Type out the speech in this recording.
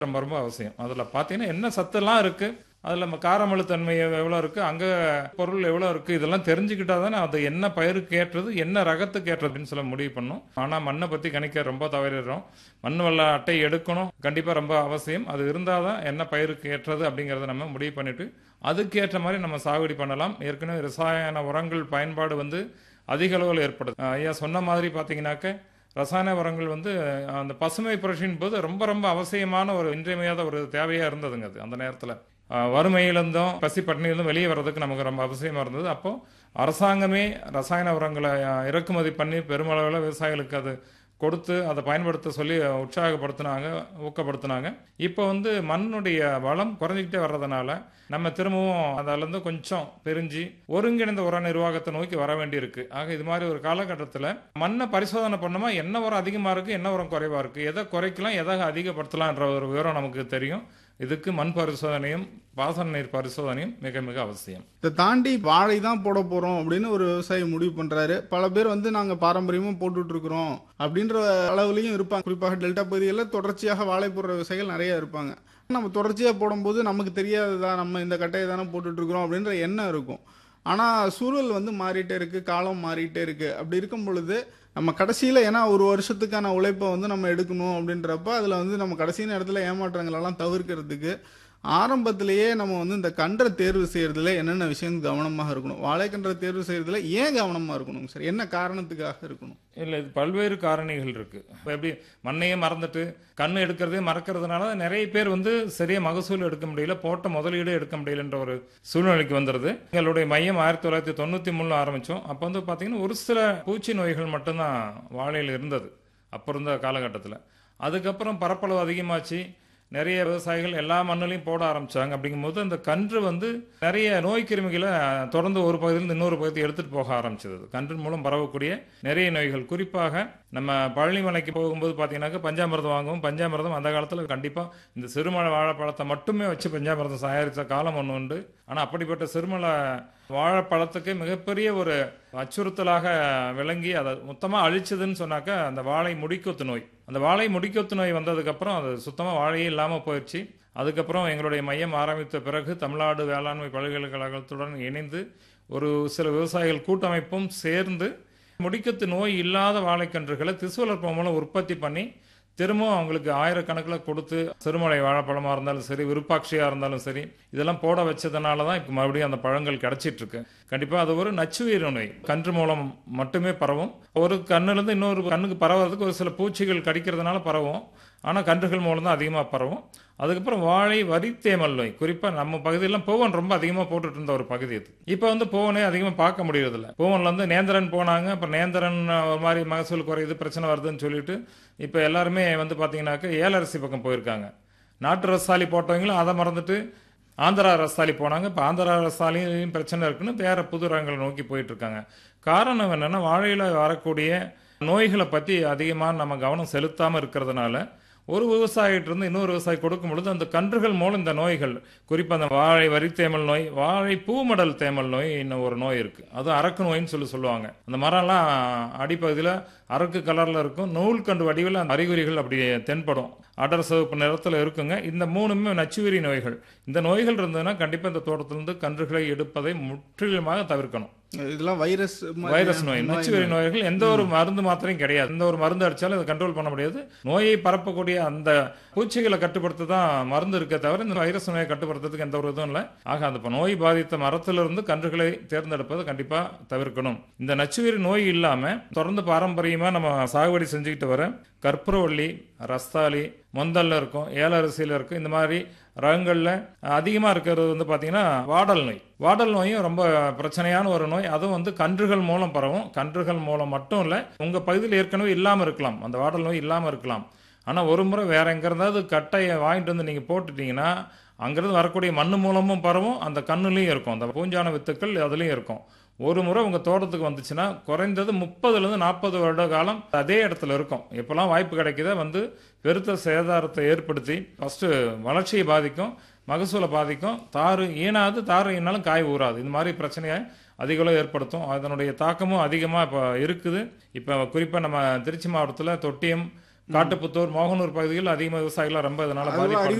ரொம்ப ரொம்ப அவசியம் அதில் பார்த்தீங்கன்னா என்ன சத்தெல்லாம் இருக்குது அதில் நம்ம காரமழுத்தன்மை எவ்வளோ இருக்குது அங்கே பொருள் எவ்வளோ இருக்குது இதெல்லாம் தெரிஞ்சுக்கிட்டா தானே அது என்ன பயிருக்கு ஏற்றது என்ன ரகத்துக்கு ஏற்றது அப்படின்னு சொல்ல முடிவு பண்ணும் ஆனால் மண்ணை பற்றி கணிக்க ரொம்ப தவறிடுறோம் மண் வள அட்டை எடுக்கணும் கண்டிப்பாக ரொம்ப அவசியம் அது இருந்தால் தான் என்ன பயிருக்கு ஏற்றது அப்படிங்கிறத நம்ம முடிவு பண்ணிட்டு அதுக்கு ஏற்ற மாதிரி நம்ம சாகுபடி பண்ணலாம் ஏற்கனவே ரசாயன உரங்கள் பயன்பாடு வந்து அதிக அளவில் ஏற்படுது அஹ் ஐயா சொன்ன மாதிரி பார்த்தீங்கன்னாக்க ரசாயன உரங்கள் வந்து அஹ், அந்த பசுமை புரட்சியின் போது ரொம்ப ரொம்ப அவசியமான ஒரு இன்றியமையாத ஒரு தேவையாக இருந்ததுங்க அது அந்த நேரத்தில் வறுமையிலிருந்தும் பசி பட்டினியிலிருந்தும் வெளியே வர்றதுக்கு நமக்கு ரொம்ப அவசியமாக இருந்தது அப்போ அரசாங்கமே ரசாயன உரங்களை அஹ், இறக்குமதி பண்ணி பெருமளவில் விவசாயிகளுக்கு அது கொடுத்து அதை பயன்படுத்த சொல்லி உற்சாகப்படுத்தினாங்க ஊக்கப்படுத்தினாங்க இப்போ வந்து மண்ணுடைய வளம் குறைஞ்சிக்கிட்டே வர்றதுனால நம்ம திரும்பவும் அதிலேருந்து கொஞ்சம் பிரிஞ்சு ஒருங்கிணைந்த உர நிர்வாகத்தை நோக்கி வர வேண்டியிருக்கு ஆக இது மாதிரி ஒரு காலகட்டத்தில் மண்ணை பரிசோதனை பண்ணோமா என்ன உரம் அதிகமாக இருக்குது என்ன உரம் குறைவாக இருக்குது எதை குறைக்கலாம் எதை அதிகப்படுத்தலாம்ன்ற ஒரு விவரம் நமக்கு தெரியும் இதுக்கு மண் பரிசோதனையும் பாசன நீர் பரிசோதனையும் மிக மிக அவசியம் இதை தாண்டி வாழை தான் போட போறோம் அப்படின்னு ஒரு விவசாயி முடிவு பண்றாரு பல பேர் வந்து நாங்க பாரம்பரியமா போட்டுட்டு இருக்கிறோம் அப்படின்ற அளவுலயும் இருப்பாங்க குறிப்பாக டெல்டா பகுதிகளில் தொடர்ச்சியாக வாழை போடுற விவசாயிகள் நிறைய இருப்பாங்க நம்ம தொடர்ச்சியாக போடும்போது நமக்கு தெரியாததா நம்ம இந்த கட்டையை தானே போட்டுட்டு இருக்கிறோம் அப்படின்ற எண்ணம் இருக்கும் ஆனால் சூழல் வந்து மாறிட்டே இருக்கு காலம் மாறிட்டே இருக்கு அப்படி இருக்கும் பொழுது நம்ம கடைசியில் ஏன்னா ஒரு வருஷத்துக்கான உழைப்பை வந்து நம்ம எடுக்கணும் அப்படின்றப்ப அதில் வந்து நம்ம கடைசி நேரத்தில் ஏமாற்றங்களெல்லாம் தவிர்க்கிறதுக்கு ஆரம்பத்திலேயே நம்ம வந்து இந்த கன்றை தேர்வு செய்யறதுல என்னென்ன விஷயம் கவனமாக இருக்கணும் வாழைக்கன்றை தேர்வு செய்யறதுல ஏன் கவனமாக இருக்கணும் சார் என்ன காரணத்துக்காக இருக்கணும் இல்லை இது பல்வேறு காரணிகள் இருக்கு இப்போ எப்படி மண்ணையே மறந்துட்டு கண் எடுக்கிறதே மறக்கிறதுனால நிறைய பேர் வந்து சரியா மகசூல் எடுக்க முடியல போட்ட முதலீடு எடுக்க முடியலன்ற ஒரு சூழ்நிலைக்கு வந்துடுது எங்களுடைய மையம் ஆயிரத்தி தொள்ளாயிரத்தி தொண்ணூற்றி மூணில் ஆரம்பித்தோம் அப்போ வந்து பார்த்தீங்கன்னா ஒரு சில பூச்சி நோய்கள் மட்டும்தான் வாழையில் இருந்தது அப்போ இருந்த காலகட்டத்தில் அதுக்கப்புறம் பரப்பளவு அதிகமாச்சு நிறைய விவசாயிகள் எல்லா மண்ணிலையும் போட ஆரம்பிச்சாங்க அப்படிங்கும்போது அந்த கன்று வந்து நிறைய நோய் கிருமிகளை தொடர்ந்து ஒரு பகுதியிலிருந்து இன்னொரு பகுதி எடுத்துட்டு போக ஆரம்பிச்சது அது. கன்றின் மூலம் பரவக்கூடிய நிறைய நோய்கள் குறிப்பாக நம்ம பழனிமலைக்கு போகும்போது பார்த்தீங்கன்னாக்கா பஞ்சாமிர்தம் வாங்குவோம் பஞ்சாமிர்தம் அந்த காலத்தில் கண்டிப்பாக இந்த சிறுமலை வாழைப்பழத்தை மட்டுமே வச்சு பஞ்சாமிர்தம் தயாரித்த காலம் ஒன்று உண்டு ஆனால் அப்படிப்பட்ட சிறுமலை வாழைப்பழத்துக்கு மிகப்பெரிய ஒரு அச்சுறுத்தலாக விளங்கி அதை மொத்தமாக அழிச்சதுன்னு சொன்னாக்கா அந்த வாழை முடிக்கொத்து நோய் அந்த வாழை முடிக்கொத்து நோய் வந்ததுக்கப்புறம் அது சுத்தமாக வாழையே இல்லாமல் போயிடுச்சு அதுக்கப்புறம் எங்களுடைய மையம் ஆரம்பித்த பிறகு தமிழ்நாடு வேளாண்மை பல்கலைக்கழகத்துடன் இணைந்து ஒரு சில விவசாயிகள் கூட்டமைப்பும் சேர்ந்து முடிக்கத்து நோய் இல்லாத வாழைக்கன்றுகளை திசு வளர்ப்பு மூலம் உற்பத்தி பண்ணி திரும்பவும் அவங்களுக்கு ஆயிரக்கணக்கில் கொடுத்து சிறுமலை வாழைப்பழமாக இருந்தாலும் சரி விருப்பாட்சியாக இருந்தாலும் சரி இதெல்லாம் போட வச்சதுனால தான் இப்போ மறுபடியும் அந்த பழங்கள் கிடைச்சிட்டு இருக்கு கண்டிப்பாக அது ஒரு நச்சுயிர் நோய் கன்று மூலம் மட்டுமே பரவும் ஒரு கண்ணுலேருந்து இன்னொரு கண்ணுக்கு பரவறதுக்கு ஒரு சில பூச்சிகள் கடிக்கிறதுனால பரவும் ஆனால் கன்றுகள் மூலம் தான் அதிகமாக பரவும் அதுக்கப்புறம் வாழை வரித்தேமல் நோய் குறிப்பாக நம்ம பகுதியெல்லாம் பூவன் ரொம்ப அதிகமாக போட்டுட்டு இருந்த ஒரு பகுதி இது இப்போ வந்து பூவனே அதிகமாக பார்க்க முடியறதில்ல பூவன்ல வந்து நேந்திரன் போனாங்க அப்புறம் நேந்திரன் ஒரு மாதிரி மகசூல் குறையுது பிரச்சனை வருதுன்னு சொல்லிட்டு இப்போ எல்லாருமே வந்து பார்த்தீங்கன்னாக்க ஏலரசி பக்கம் போயிருக்காங்க நாட்டு ரசாலி போட்டவங்களும் அதை மறந்துட்டு ஆந்திரா ரசாலி போனாங்க இப்போ ஆந்திரா ரசாலியும் பிரச்சனை இருக்குன்னு வேற புது ரகங்களை நோக்கி போயிட்டு இருக்காங்க காரணம் என்னன்னா வாழையில வரக்கூடிய நோய்களை பற்றி அதிகமாக நம்ம கவனம் செலுத்தாமல் இருக்கிறதுனால ஒரு விவசாயிட்டு இருந்து இன்னொரு விவசாயி கொடுக்கும் பொழுது அந்த கன்றுகள் மூலம் இந்த நோய்கள் குறிப்பாக அந்த வாழை வரித்தேமல் நோய் வாழை பூமடல் தேமல் நோய் இன்னும் ஒரு நோய் இருக்கு அது அரக்கு நோயின்னு சொல்லி சொல்லுவாங்க அந்த மரம்லாம் அடிப்பகுதியில் அரக்கு கலர்ல இருக்கும் நூல் கண்டு வடிவில் அந்த அறிகுறிகள் அப்படி தென்படும் அடர் சிவப்பு நிறத்தில் இருக்குங்க இந்த மூணுமே நச்சுயிரி நோய்கள் இந்த நோய்கள் இருந்ததுன்னா கண்டிப்பாக இந்த தோட்டத்திலிருந்து கன்றுகளை எடுப்பதை முற்றிலுமாக தவிர்க்கணும் இதெல்லாம் வைரஸ் மாதிரி- வைரஸ் நோய் நச்சுயிரி நோய்கள் எந்த ஒரு மருந்து மாத்திரையும் கிடையாது எந்த ஒரு மருந்து அடிச்சாலும் அதை கண்ட்ரோல் பண்ண முடியாது நோயை பரப்பக்கூடிய அந்த பூச்சிகளை கட்டுப்படுத்த தான் மருந்து இருக்க தவிர இந்த வைரஸ் நோயை கட்டுப்படுத்துறதுக்கு எந்த ஒரு இதுவும் இல்லை ஆக அந்த இப்ப நோய் பாதித்த மரத்திலிருந்து கன்றுகளை தேர்ந்தெடுப்பதை கண்டிப்பா தவிர்க்கணும் இந்த நச்சுயிரி நோய் இல்லாம தொடர்ந்து பாரம்பரியமா நம்ம சாகுபடி செஞ்சுக்கிட்டு வர கற்பூரவள்ளி ரஸ்தாலி மொந்தல்ல இருக்கும் ஏலரிசியில இருக்கும் இந்த மாதிரி ரகங்கள்ல அதிகமா இருக்கிறது வந்து பாத்தீங்கன்னா வாடல் நோய் வாடல் நோயும் ரொம்ப பிரச்சனையான ஒரு நோய் அதுவும் வந்து கன்றுகள் மூலம் பரவும் கன்றுகள் மூலம் மட்டும் இல்ல உங்க பகுதியில் ஏற்கனவே இல்லாம இருக்கலாம் அந்த வாடல் நோய் இல்லாம இருக்கலாம் ஆனா ஒரு முறை வேற எங்க இருந்தாவது கட்டையை வாங்கிட்டு வந்து நீங்க போட்டுட்டீங்கன்னா அங்கிருந்து வரக்கூடிய மண்ணு மூலமும் பரவும் அந்த கண்ணுலயும் இருக்கும் அந்த பூஞ்சான வித்துக்கள் அதுலயும் இருக்கும் ஒரு முறை உங்க தோட்டத்துக்கு வந்துச்சுன்னா குறைந்தது முப்பதுல இருந்து நாற்பது வருட காலம் அதே இடத்துல இருக்கும் எப்பெல்லாம் வாய்ப்பு கிடைக்குதோ வந்து பெருத்த சேதாரத்தை ஏற்படுத்தி ஃபர்ஸ்ட் வளர்ச்சியை பாதிக்கும் மகசூலை பாதிக்கும் தாறு ஈனாது தாறு ஈனாலும் காய் ஊறாது இந்த மாதிரி பிரச்சனையை அதிக அளவு ஏற்படுத்தும் அதனுடைய தாக்கமும் அதிகமாக இப்போ இருக்குது இப்போ குறிப்பாக நம்ம திருச்சி மாவட்டத்தில் தொட்டியம் காட்டுப்புத்தூர் மோகனூர் பகுதியில் அதிகமாக விவசாயிகள் ரொம்ப இதனால அதுல பாதிப்பு